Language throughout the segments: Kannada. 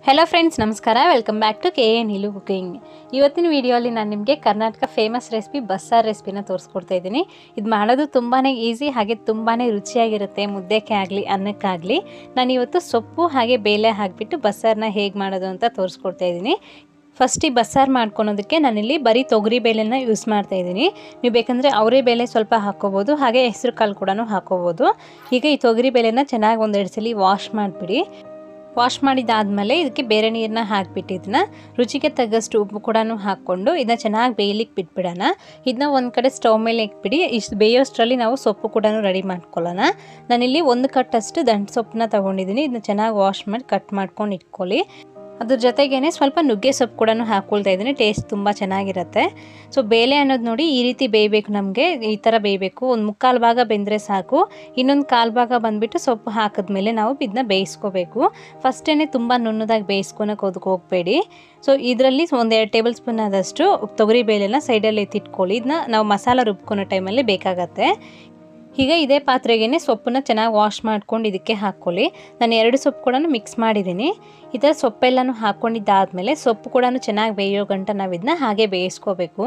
ಹೆಲೋ ಫ್ರೆಂಡ್ಸ್ ನಮಸ್ಕಾರ welcome back to K N ಹಿಲು ಕುಕಿಂಗ್ ಇವತ್ತಿನ ವಿಡಿಯೋಲಿ ನಾನು ನಿಮಗೆ ಕರ್ನಾಟಕ ಫೇಮಸ್ ರೆಸಿಪಿ ಬಸ್ಸಾರ್ ರೆಸಿಪಿನ ತೋರಿಸ್ಕೊಡ್ತಾ ಇದ್ದೀನಿ ಇದು ಮಾಡೋದು ತುಂಬಾ ಈಸಿ ಹಾಗೆ ತುಂಬಾ ರುಚಿಯಾಗಿರುತ್ತೆ ಮುದ್ದೆಗೆ ಆಗಲಿ ಅನ್ನಕ್ಕಾಗಲಿ ನಾನು ಇವತ್ತು ಸೊಪ್ಪು ಹಾಗೆ ಬೇಳೆ ಹಾಕಿಬಿಟ್ಟು ಬಸ್ಸಾರನ್ನ ಹೇಗೆ ಮಾಡೋದು ಅಂತ ತೋರಿಸ್ಕೊಡ್ತಾ ಇದ್ದೀನಿ ಫಸ್ಟ್ ಈ ಬಸ್ಸಾರು ಮಾಡ್ಕೊಳೋದಕ್ಕೆ ನಾನಿಲ್ಲಿ ಬರೀ ತೊಗರಿ ಬೇಳೆನ ಯೂಸ್ ಮಾಡ್ತಾ ಇದ್ದೀನಿ ನೀವು ಬೇಕಂದರೆ ಅವರೇ ಬೇಳೆ ಸ್ವಲ್ಪ ಹಾಕೋಬೋದು ಹಾಗೆ ಹೆಸರು ಕಾಳು ಕೂಡ ಹಾಕೋಬೋದು ಈಗ ಈ ತೊಗರಿ ಬೇಳೆನ ಚೆನ್ನಾಗಿ ಒಂದೆರಡು ಸಲ ವಾಶ್ ಮಾಡಿಬಿಡಿ ವಾಶ್ ಮಾಡಿದಾದಮೇಲೆ ಇದಕ್ಕೆ ಬೇರೆ ನೀರನ್ನ ಹಾಕಿಬಿಟ್ಟು ಇದನ್ನ ರುಚಿಗೆ ತగ్గಷ್ಟು ಉಪ್ಪು ಕೂಡ ಹಾಕ್ಕೊಂಡು ಇದನ್ನ ಚೆನ್ನಾಗಿ ಬೇಯಲಿಕ್ಕೆ ಬಿಟ್ಬಿಡೋಣ ಇದನ್ನ ಒಂದು ಕಡೆ ಸ್ಟವ್ ಮೇಲೆ ಇಟ್ಬಿಡಿ ಇಷ್ಟು ಬೇಯೋಷ್ಟರಲ್ಲಿ ನಾವು ಸೊಪ್ಪು ಕೂಡ ರೆಡಿ ಮಾಡ್ಕೊಳ್ಳೋಣ ನಾನಿಲ್ಲಿ ಒಂದು ಕಟ್ಟಷ್ಟು ದಂಟು ಸೊಪ್ಪನ್ನ ತೊಗೊಂಡಿದ್ದೀನಿ ಇದನ್ನ ಚೆನ್ನಾಗಿ ವಾಶ್ ಮಾಡಿ ಕಟ್ ಮಾಡ್ಕೊಂಡು ಇಟ್ಕೊಳ್ಳಿ ಅದ್ರ ಜೊತೆಗೇನೆ ಸ್ವಲ್ಪ ನುಗ್ಗೆ ಸೊಪ್ಪು ಕೂಡ ಹಾಕ್ಕೊಳ್ತಾ ಇದ್ದೀನಿ ಟೇಸ್ಟ್ ತುಂಬ ಚೆನ್ನಾಗಿರುತ್ತೆ ಸೊ ಬೇಳೆ ಅನ್ನೋದು ನೋಡಿ ಈ ರೀತಿ ಬೇಯಬೇಕು ನಮಗೆ ಈ ಥರ ಬೇಯಬೇಕು ಒಂದು ಮುಕ್ಕಾಲು ಭಾಗ ಬೆಂದರೆ ಸಾಕು ಇನ್ನೊಂದು ಕಾಲು ಭಾಗ ಬಂದುಬಿಟ್ಟು ಸೊಪ್ಪು ಹಾಕಿದ್ಮೇಲೆ ನಾವು ಇದನ್ನ ಬೇಯಿಸ್ಕೋಬೇಕು ಫಸ್ಟೇ ತುಂಬ ನುಣ್ಣದಾಗಿ ಬೇಯಿಸ್ಕೊಳಕ್ಕೆ ಹೋದಕ್ಕೆ ಹೋಗಬೇಡಿ ಸೊ ಇದರಲ್ಲಿ ಒಂದೆರಡು ಟೇಬಲ್ ಸ್ಪೂನ್ ಆದಷ್ಟು ತೊಗರಿ ಬೇಳೆನ ಸೈಡಲ್ಲಿ ಎತ್ತಿಟ್ಕೊಳ್ಳಿ ಇದನ್ನ ನಾವು ಮಸಾಲ ರುಬ್ಕೊಳೋ ಟೈಮಲ್ಲಿ ಬೇಕಾಗತ್ತೆ ಈಗ ಇದೇ ಪಾತ್ರೆಗೇ ಸೊಪ್ಪನ್ನ ಚೆನ್ನಾಗಿ ವಾಶ್ ಮಾಡ್ಕೊಂಡು ಇದಕ್ಕೆ ಹಾಕ್ಕೊಳ್ಳಿ ನಾನು ಎರಡು ಸೊಪ್ಪು ಕೂಡ ಮಿಕ್ಸ್ ಮಾಡಿದ್ದೀನಿ ಈ ಥರ ಸೊಪ್ಪೆಲ್ಲನೂ ಹಾಕ್ಕೊಂಡಿದ್ದಾದಮೇಲೆ ಸೊಪ್ಪು ಕೂಡ ಚೆನ್ನಾಗಿ ಬೇಯೋ ಗಂಟ ನಾವು ಇದನ್ನ ಹಾಗೆ ಬೇಯಿಸ್ಕೋಬೇಕು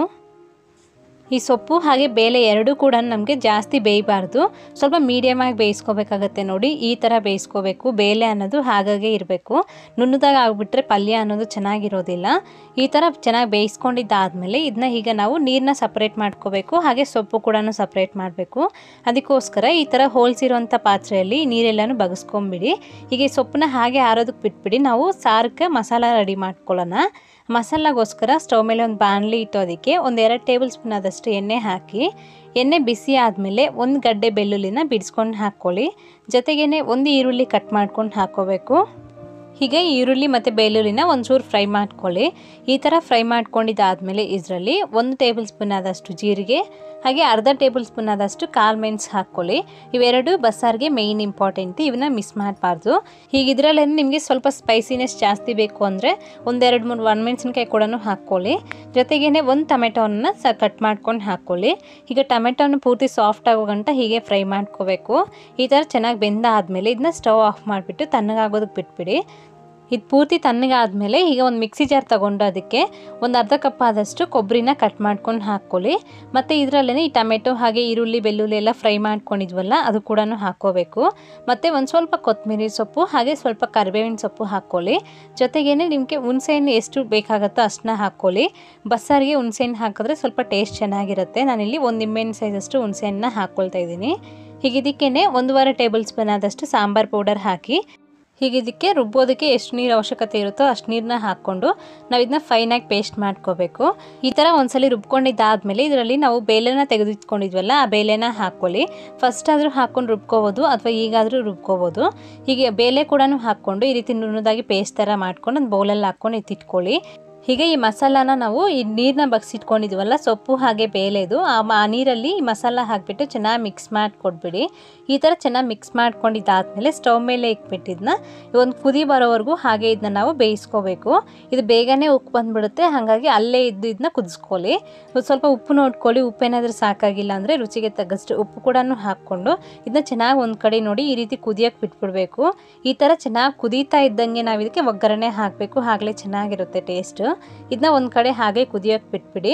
ಈ ಸೊಪ್ಪು ಹಾಗೆ ಬೇಳೆ ಎರಡೂ ಕೂಡ ನಮಗೆ ಜಾಸ್ತಿ ಬೇಯಬಾರ್ದು ಸ್ವಲ್ಪ ಮೀಡಿಯಮಾಗಿ ಬೇಯಿಸ್ಕೋಬೇಕಾಗತ್ತೆ ನೋಡಿ ಈ ಥರ ಬೇಯಿಸ್ಕೋಬೇಕು ಬೇಳೆ ಅನ್ನೋದು ಹಾಗಾಗೆ ಇರಬೇಕು ನುಣ್ಣದಾಗ ಆಗಿಬಿಟ್ರೆ ಪಲ್ಯ ಅನ್ನೋದು ಚೆನ್ನಾಗಿರೋದಿಲ್ಲ ಈ ಥರ ಚೆನ್ನಾಗಿ ಬೇಯಿಸ್ಕೊಂಡಿದ್ದಾದಮೇಲೆ ಇದನ್ನ ಈಗ ನಾವು ನೀರನ್ನ ಸಪ್ರೇಟ್ ಮಾಡ್ಕೋಬೇಕು ಹಾಗೆ ಸೊಪ್ಪು ಕೂಡ ಸಪ್ರೇಟ್ ಮಾಡಬೇಕು ಅದಕ್ಕೋಸ್ಕರ ಈ ಥರ ಹೋಲ್ಸಿರೋಂಥ ಪಾತ್ರೆಯಲ್ಲಿ ನೀರೆಲ್ಲನೂ ಬಗಸ್ಕೊಂಬಿಡಿ ಈಗ ಈ ಸೊಪ್ಪನ್ನ ಹಾಗೆ ಆರೋದಕ್ಕೆ ಬಿಟ್ಬಿಡಿ ನಾವು ಸಾರಕ್ಕೆ ಮಸಾಲ ರೆಡಿ ಮಾಡ್ಕೊಳ್ಳೋಣ ಮಸಾಲಾಗೋಸ್ಕರ ಸ್ಟವ್ ಮೇಲೆ ಒಂದು ಬಾಣಲಿ ಇಟ್ಟೋದಕ್ಕೆ ಒಂದು ಎರಡು ಟೇಬಲ್ ಸ್ಪೂನ್ ಆದಷ್ಟು ಎಣ್ಣೆ ಹಾಕಿ ಎಣ್ಣೆ ಬಿಸಿ ಆದಮೇಲೆ ಒಂದು ಗಡ್ಡೆ ಬೆಳ್ಳುಳ್ಳಿನ ಬಿಡಿಸ್ಕೊಂಡು ಹಾಕ್ಕೊಳ್ಳಿ ಜೊತೆಗೇ ಒಂದು ಈರುಳ್ಳಿ ಕಟ್ ಮಾಡ್ಕೊಂಡು ಹಾಕ್ಕೋಬೇಕು ಹೀಗೆ ಈರುಳ್ಳಿ ಮತ್ತು ಬೆಳ್ಳುಳ್ಳಿನ ಒಂಚೂರು ಫ್ರೈ ಮಾಡ್ಕೊಳ್ಳಿ ಈ ಥರ ಫ್ರೈ ಮಾಡ್ಕೊಂಡಿದ್ದಾದಮೇಲೆ ಇದರಲ್ಲಿ ಒಂದು ಟೇಬಲ್ ಸ್ಪೂನ್ ಆದಷ್ಟು ಜೀರಿಗೆ ಹಾಗೆ ಅರ್ಧ ಟೇಬಲ್ ಸ್ಪೂನ್ ಆದಷ್ಟು ಕಾಳು ಮೆಣಸು ಹಾಕ್ಕೊಳ್ಳಿ ಇವೆರಡು ಬಸ್ಸಾರಿಗೆ ಮೇಯ್ನ್ ಇಂಪಾರ್ಟೆಂಟ್ ಇವನ್ನ ಮಿಸ್ ಮಾಡಬಾರ್ದು ಹೀಗೆ ಇದರಲ್ಲೇ ನಿಮಗೆ ಸ್ವಲ್ಪ ಸ್ಪೈಸಿನೆಸ್ ಜಾಸ್ತಿ ಬೇಕು ಅಂದರೆ ಒಂದೆರಡು ಮೂರು ಒಣಮೆಣಸಿನ್ಕಾಯಿ ಕೂಡ ಹಾಕ್ಕೊಳ್ಳಿ ಜೊತೆಗೇ ಒಂದು ಟೊಮೆಟೋನ ಸ ಕಟ್ ಮಾಡ್ಕೊಂಡು ಹಾಕ್ಕೊಳ್ಳಿ ಈಗ ಟೊಮೆಟೋನ ಪೂರ್ತಿ ಸಾಫ್ಟ್ ಆಗೋ ಗಂಟ ಹೀಗೆ ಫ್ರೈ ಮಾಡ್ಕೋಬೇಕು ಈ ಥರ ಚೆನ್ನಾಗಿ ಬೆಂದಾದಮೇಲೆ ಇದನ್ನ ಸ್ಟವ್ ಆಫ್ ಮಾಡಿಬಿಟ್ಟು ತಣ್ಣಗಾಗೋದಕ್ಕೆ ಬಿಟ್ಬಿಡಿ ಇದು ಪೂರ್ತಿ ತಣ್ಣಗಾದ್ಮೇಲೆ ಈಗ ಒಂದು ಮಿಕ್ಸಿ ಜಾರ್ ತೊಗೊಂಡು ಅದಕ್ಕೆ ಒಂದು ಅರ್ಧ ಕಪ್ ಆದಷ್ಟು ಕೊಬ್ಬರಿನ ಕಟ್ ಮಾಡ್ಕೊಂಡು ಹಾಕ್ಕೊಳ್ಳಿ ಮತ್ತು ಇದರಲ್ಲೇ ಈ ಟೊಮೆಟೊ ಹಾಗೆ ಈರುಳ್ಳಿ ಬೆಳ್ಳುಳ್ಳಿ ಎಲ್ಲ ಫ್ರೈ ಮಾಡ್ಕೊಂಡಿದ್ವಲ್ಲ ಅದು ಕೂಡ ಹಾಕ್ಕೋಬೇಕು ಮತ್ತು ಒಂದು ಸ್ವಲ್ಪ ಕೊತ್ತಂಬರಿ ಸೊಪ್ಪು ಹಾಗೆ ಸ್ವಲ್ಪ ಕರಿಬೇವಿನ ಸೊಪ್ಪು ಹಾಕ್ಕೊಳ್ಳಿ ಜೊತೆಗೇನೆ ನಿಮಗೆ ಹುಣಸೆಹಣ್ಣು ಎಷ್ಟು ಬೇಕಾಗುತ್ತೋ ಅಷ್ಟನ್ನ ಹಾಕ್ಕೊಳ್ಳಿ ಬಸ್ಸಾರಿಗೆ ಹುಣಸೆಹಣ್ಣು ಹಾಕಿದ್ರೆ ಸ್ವಲ್ಪ ಟೇಸ್ಟ್ ಚೆನ್ನಾಗಿರುತ್ತೆ ನಾನಿಲ್ಲಿ ಒಂದು ನಿಂಬೆಹಣ್ಣು ಸೈಜಷ್ಟು ಹುಣಸೆಹಣ್ಣನ್ನ ಹಾಕ್ಕೊಳ್ತಾ ಇದ್ದೀನಿ ಹೀಗೆ ಇದಕ್ಕೇ ಒಂದೂವರೆ ಟೇಬಲ್ ಸ್ಪೂನ್ ಆದಷ್ಟು ಸಾಂಬಾರು ಪೌಡರ್ ಹಾಕಿ ಹೀಗೆ ಇದಕ್ಕೆ ರುಬ್ಬೋದಕ್ಕೆ ಎಷ್ಟು ನೀರು ಅವಶ್ಯಕತೆ ಇರುತ್ತೋ ಅಷ್ಟು ನೀರನ್ನ ಹಾಕ್ಕೊಂಡು ನಾವು ಇದನ್ನ ಫೈನಾಗಿ ಪೇಸ್ಟ್ ಮಾಡ್ಕೋಬೇಕು ಈ ಥರ ಒಂದ್ಸಲಿ ರುಬ್ಕೊಂಡಿದ್ದಾದಮೇಲೆ ಇದರಲ್ಲಿ ನಾವು ಬೇಳೆನ ತೆಗೆದಿಟ್ಕೊಂಡಿದ್ವಲ್ಲ ಆ ಬೇಳೆನ ಹಾಕ್ಕೊಳ್ಳಿ ಫಸ್ಟ್ ಆದರೂ ಹಾಕ್ಕೊಂಡು ರುಬ್ಕೋಬೋದು ಅಥವಾ ಈಗಾದರೂ ರುಬ್ಕೋಬೋದು ಹೀಗೆ ಬೇಳೆ ಕೂಡ ಹಾಕ್ಕೊಂಡು ಈ ರೀತಿ ನುಣ್ಣದಾಗಿ ಪೇಸ್ಟ್ ಥರ ಮಾಡ್ಕೊಂಡು ಒಂದು ಬೌಲಲ್ಲಿ ಹಾಕ್ಕೊಂಡು ಎತ್ತಿಟ್ಕೊಳ್ಳಿ ಹೀಗೆ ಈ ಮಸಾಲಾನ ನಾವು ಈ ನೀರನ್ನ ಬಗ್ಸಿಟ್ಕೊಂಡಿದ್ವಲ್ಲ ಸೊಪ್ಪು ಹಾಗೆ ಬೇಳೆದು ಆ ಆ ನೀರಲ್ಲಿ ಈ ಮಸಾಲ ಹಾಕಿಬಿಟ್ಟು ಚೆನ್ನಾಗಿ ಮಿಕ್ಸ್ ಮಾಡಿಕೊಟ್ಬಿಡಿ ಈ ಥರ ಚೆನ್ನಾಗಿ ಮಿಕ್ಸ್ ಮಾಡ್ಕೊಂಡಿದ್ದಾದಮೇಲೆ ಸ್ಟವ್ ಮೇಲೆ ಇಕ್ಬಿಟ್ಟಿದ್ನ ಒಂದು ಕುದಿ ಬರೋವರೆಗೂ ಹಾಗೆ ಇದನ್ನ ನಾವು ಬೇಯಿಸ್ಕೋಬೇಕು ಇದು ಬೇಗನೆ ಉಪ್ಪು ಬಂದ್ಬಿಡುತ್ತೆ ಹಾಗಾಗಿ ಅಲ್ಲೇ ಇದ್ದು ಇದನ್ನ ಕುದಿಸ್ಕೊಳ್ಳಿ ಸ್ವಲ್ಪ ಉಪ್ಪು ನೋಡ್ಕೊಳ್ಳಿ ಉಪ್ಪೇನಾದರೂ ಸಾಕಾಗಿಲ್ಲ ಅಂದರೆ ರುಚಿಗೆ ತగ్గಷ್ಟು ಉಪ್ಪು ಕೂಡ ಹಾಕ್ಕೊಂಡು ಇದನ್ನ ಚೆನ್ನಾಗಿ ಒಂದು ಕಡೆ ನೋಡಿ ಈ ರೀತಿ ಕುದಿಯೋಕ್ಕೆ ಬಿಟ್ಬಿಡ್ಬೇಕು ಈ ಥರ ಚೆನ್ನಾಗಿ ಕುದೀತಾ ಇದ್ದಂಗೆ ನಾವು ಇದಕ್ಕೆ ಒಗ್ಗರಣೆ ಹಾಕಬೇಕು ಆಗಲೇ ಚೆನ್ನಾಗಿರುತ್ತೆ ಟೇಸ್ಟ್ ಇದನ್ನ ಒಂದು ಕಡೆ ಹಾಗೆ ಕುದಿಯೋಕ್ಕೆ ಬಿಟ್ಬಿಡಿ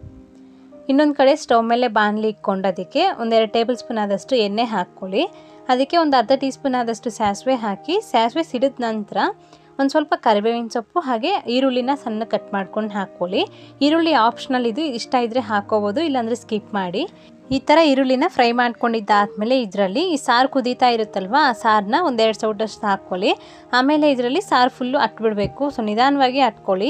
ಇನ್ನೊಂದು ಕಡೆ ಸ್ಟವ್ ಮೇಲೆ ಬಾಣಲಿ ಇಕ್ಕೊಂಡು ಅದಕ್ಕೆ ಒಂದೆರಡು ಟೇಬಲ್ ಸ್ಪೂನ್ ಆದಷ್ಟು ಎಣ್ಣೆ ಹಾಕ್ಕೊಳ್ಳಿ ಅದಕ್ಕೆ ಒಂದು ಅರ್ಧ ಟೀ ಸ್ಪೂನ್ ಆದಷ್ಟು ಸಾಸಿವೆ ಹಾಕಿ ಸಾಸಿವೆ ಸಿಡಿದ ನಂತರ ಒಂದು ಸ್ವಲ್ಪ ಕರಿಬೇವಿನ ಸೊಪ್ಪು ಹಾಗೆ ಈರುಳ್ಳಿನ ಸಣ್ಣ ಕಟ್ ಮಾಡ್ಕೊಂಡು ಹಾಕ್ಕೊಳ್ಳಿ ಈರುಳ್ಳಿ ಆಪ್ಷನಲ್ ಇದು ಇಷ್ಟ ಇದ್ದರೆ ಹಾಕೋಬೋದು ಇಲ್ಲಾಂದರೆ ಸ್ಕಿಪ್ ಮಾಡಿ ಈ ಥರ ಈರುಳ್ಳಿನ ಫ್ರೈ ಮಾಡ್ಕೊಂಡಿದ್ದಾದಮೇಲೆ ಇದರಲ್ಲಿ ಈ ಸಾರು ಕುದೀತಾ ಇರುತ್ತಲ್ವ ಆ ಸಾರನ್ನ ಒಂದೆರಡು ಸೌಟಷ್ಟು ಹಾಕ್ಕೊಳ್ಳಿ ಆಮೇಲೆ ಇದರಲ್ಲಿ ಸಾರು ಫುಲ್ಲು ಅಟ್ಬಿಡಬೇಕು ಸೊ ನಿಧಾನವಾಗಿ ಅಟ್ಕೊಳ್ಳಿ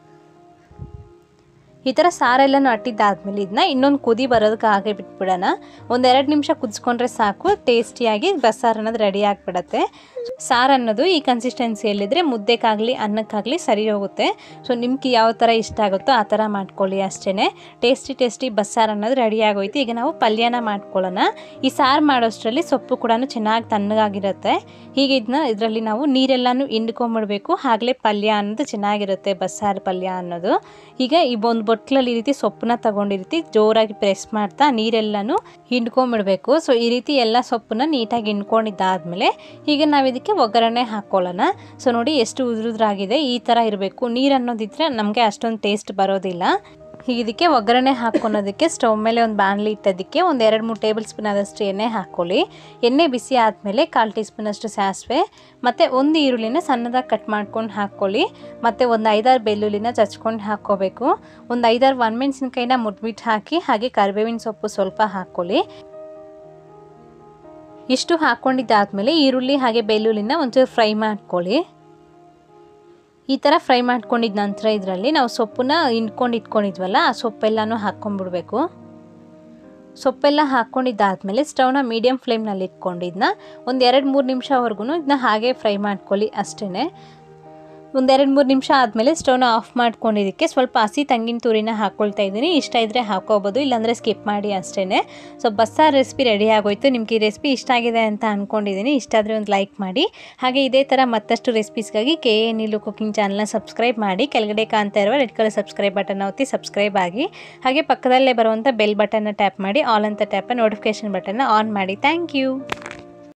ಈ ಥರ ಸಾರೆಲ್ಲನೂ ಅಟ್ಟಿದ್ದಾದ್ಮೇಲೆ ಇದನ್ನ ಇನ್ನೊಂದು ಕುದಿ ಬರೋದಕ್ಕೆ ಹಾಗೆ ಬಿಟ್ಬಿಡೋಣ ಒಂದೆರಡು ನಿಮಿಷ ಕುದಿಸ್ಕೊಂಡ್ರೆ ಸಾಕು ಟೇಸ್ಟಿಯಾಗಿ ಬಸ್ಸಾರು ಅನ್ನೋದು ರೆಡಿ ಆಗಿಬಿಡತ್ತೆ ಸಾರು ಅನ್ನೋದು ಈ ಕನ್ಸಿಸ್ಟೆನ್ಸಿಯಲ್ಲಿದ್ದರೆ ಮುದ್ದೆಗಾಗಲಿ ಅನ್ನಕ್ಕಾಗಲಿ ಸರಿ ಹೋಗುತ್ತೆ ಸೊ ನಿಮ್ಗೆ ಯಾವ ಥರ ಇಷ್ಟ ಆಗುತ್ತೋ ಆ ಥರ ಮಾಡ್ಕೊಳ್ಳಿ ಅಷ್ಟೇ ಟೇಸ್ಟಿ ಟೇಸ್ಟಿ ಬಸ್ಸಾರು ಅನ್ನೋದು ರೆಡಿ ಆಗೋಯ್ತು ಈಗ ನಾವು ಪಲ್ಯನ ಮಾಡ್ಕೊಳ್ಳೋಣ ಈ ಸಾರು ಮಾಡೋಷ್ಟರಲ್ಲಿ ಸೊಪ್ಪು ಕೂಡ ಚೆನ್ನಾಗಿ ತಣ್ಣಗಾಗಿರುತ್ತೆ ಹೀಗೆ ಇದನ್ನ ಇದರಲ್ಲಿ ನಾವು ನೀರೆಲ್ಲನೂ ಹಿಂಡ್ಕೊಂಬಿಡ್ಬೇಕು ಆಗಲೇ ಪಲ್ಯ ಅನ್ನೋದು ಚೆನ್ನಾಗಿರುತ್ತೆ ಬಸ್ಸಾರು ಪಲ್ಯ ಅನ್ನೋದು ಈಗ ಈ ಒಂದು ಒಟ್ಲಲ್ಲಿ ಈ ರೀತಿ ಸೊಪ್ಪನ್ನ ತಗೊಂಡಿರ್ತಿ ಜೋರಾಗಿ ಪ್ರೆಸ್ ಮಾಡ್ತಾ ನೀರೆಲ್ಲನೂ ಹಿಂಡ್ಕೊಂಬಿಡ್ಬೇಕು ಸೊ ಈ ರೀತಿ ಎಲ್ಲ ಸೊಪ್ಪನ್ನ ನೀಟಾಗಿ ಹಿಂಡ್ಕೊಂಡಿದ್ದಾದ್ಮೇಲೆ ಈಗ ನಾವು ಇದಕ್ಕೆ ಒಗ್ಗರಣೆ ಹಾಕ್ಕೊಳ್ಳೋಣ ಸೊ ನೋಡಿ ಎಷ್ಟು ಉದುರುದ್ರಾಗಿದೆ ಈ ಥರ ಇರಬೇಕು ನೀರು ಅನ್ನೋದಿದ್ರೆ ನಮಗೆ ಅಷ್ಟೊಂದು ಟೇಸ್ಟ್ ಬರೋದಿಲ್ಲ ಈಗ ಇದಕ್ಕೆ ಒಗ್ಗರಣೆ ಹಾಕ್ಕೊಳೋದಕ್ಕೆ ಸ್ಟವ್ ಮೇಲೆ ಒಂದು ಬಾಣಲಿ ಇಟ್ಟೋದಕ್ಕೆ ಒಂದು ಎರಡು ಮೂರು ಟೇಬಲ್ ಸ್ಪೂನ್ ಆದಷ್ಟು ಎಣ್ಣೆ ಹಾಕ್ಕೊಳ್ಳಿ ಎಣ್ಣೆ ಬಿಸಿ ಆದಮೇಲೆ ಕಾಲು ಟೀ ಸ್ಪೂನಷ್ಟು ಸಾಸಿವೆ ಮತ್ತು ಒಂದು ಈರುಳ್ಳಿನ ಸಣ್ಣದಾಗಿ ಕಟ್ ಮಾಡ್ಕೊಂಡು ಹಾಕ್ಕೊಳ್ಳಿ ಮತ್ತು ಒಂದು ಐದಾರು ಬೆಳ್ಳುಳ್ಳಿನ ಚಚ್ಕೊಂಡು ಹಾಕ್ಕೋಬೇಕು ಒಂದು ಐದಾರು ಒಣಮೆಣ್ಸಿನ್ಕಾಯಿನ ಮುಟ್ಬಿಟ್ಟು ಹಾಕಿ ಹಾಗೆ ಕರಿಬೇವಿನ ಸೊಪ್ಪು ಸ್ವಲ್ಪ ಹಾಕ್ಕೊಳ್ಳಿ ಇಷ್ಟು ಹಾಕ್ಕೊಂಡಿದ್ದಾದಮೇಲೆ ಈರುಳ್ಳಿ ಹಾಗೆ ಬೆಳ್ಳುಳ್ಳಿನ ಒಂಚೂರು ಫ್ರೈ ಮಾಡ್ಕೊಳ್ಳಿ ಈ ಥರ ಫ್ರೈ ಮಾಡ್ಕೊಂಡಿದ್ದ ನಂತರ ಇದರಲ್ಲಿ ನಾವು ಸೊಪ್ಪನ್ನ ಹಿಂಡ್ಕೊಂಡು ಇಟ್ಕೊಂಡಿದ್ವಲ್ಲ ಆ ಸೊಪ್ಪೆಲ್ಲನೂ ಹಾಕ್ಕೊಂಡ್ಬಿಡ್ಬೇಕು ಸೊಪ್ಪೆಲ್ಲ ಹಾಕ್ಕೊಂಡಿದ್ದಾದಮೇಲೆ ಸ್ಟವ್ನ ಮೀಡಿಯಮ್ ಫ್ಲೇಮ್ನಲ್ಲಿ ಇಟ್ಕೊಂಡಿದ್ದನ್ನ ಒಂದು ಎರಡು ಮೂರು ನಿಮಿಷವರೆಗೂ ಇದನ್ನ ಹಾಗೆ ಫ್ರೈ ಮಾಡ್ಕೊಳ್ಳಿ ಅಷ್ಟೇ ಒಂದು ಎರಡು ಮೂರು ನಿಮಿಷ ಆದಮೇಲೆ ಸ್ಟವ್ನ ಆಫ್ ಮಾಡ್ಕೊಂಡಿದ್ದಕ್ಕೆ ಸ್ವಲ್ಪ ಹಸಿ ತಂಗಿನ ತುರಿನ ಹಾಕ್ಕೊಳ್ತಾ ಇದ್ದೀನಿ ಇಷ್ಟ ಇದ್ದರೆ ಹಾಕೋಬೋದು ಇಲ್ಲಾಂದರೆ ಸ್ಕಿಪ್ ಮಾಡಿ ಅಷ್ಟೇ ಸೊ ಬಸ್ಸಾರು ರೆಸಿಪಿ ರೆಡಿ ಆಗೋಯ್ತು ನಿಮ್ಗೆ ಈ ರೆಸಿಪಿ ಇಷ್ಟ ಆಗಿದೆ ಅಂತ ಅಂದ್ಕೊಂಡಿದ್ದೀನಿ ಇಷ್ಟ ಆದರೆ ಒಂದು ಲೈಕ್ ಮಾಡಿ ಹಾಗೆ ಇದೇ ಥರ ಮತ್ತಷ್ಟು ರೆಸಿಪೀಸ್ಗಾಗಿ ಕೆ ಎ ನೀಲು ಕುಕಿಂಗ್ ಚಾನಲ್ನ ಸಬ್ಸ್ಕ್ರೈಬ್ ಮಾಡಿ ಕೆಳಗಡೆ ಕಾಣ್ತಾ ಇರುವ ರೆಡ್ ಕಲರ್ ಸಬ್ಸ್ಕ್ರೈಬ್ ಬಟನ್ ಒತ್ತಿ ಸಬ್ಸ್ಕ್ರೈಬ್ ಆಗಿ ಹಾಗೆ ಪಕ್ಕದಲ್ಲೇ ಬರುವಂಥ ಬೆಲ್ ಬಟನ್ನ ಟ್ಯಾಪ್ ಮಾಡಿ ಆಲ್ ಅಂತ ಟ್ಯಾಪ್ ನೋಟಿಫಿಕೇಶನ್ ಬಟನ್ನ ಆನ್ ಮಾಡಿ ಥ್ಯಾಂಕ್ ಯು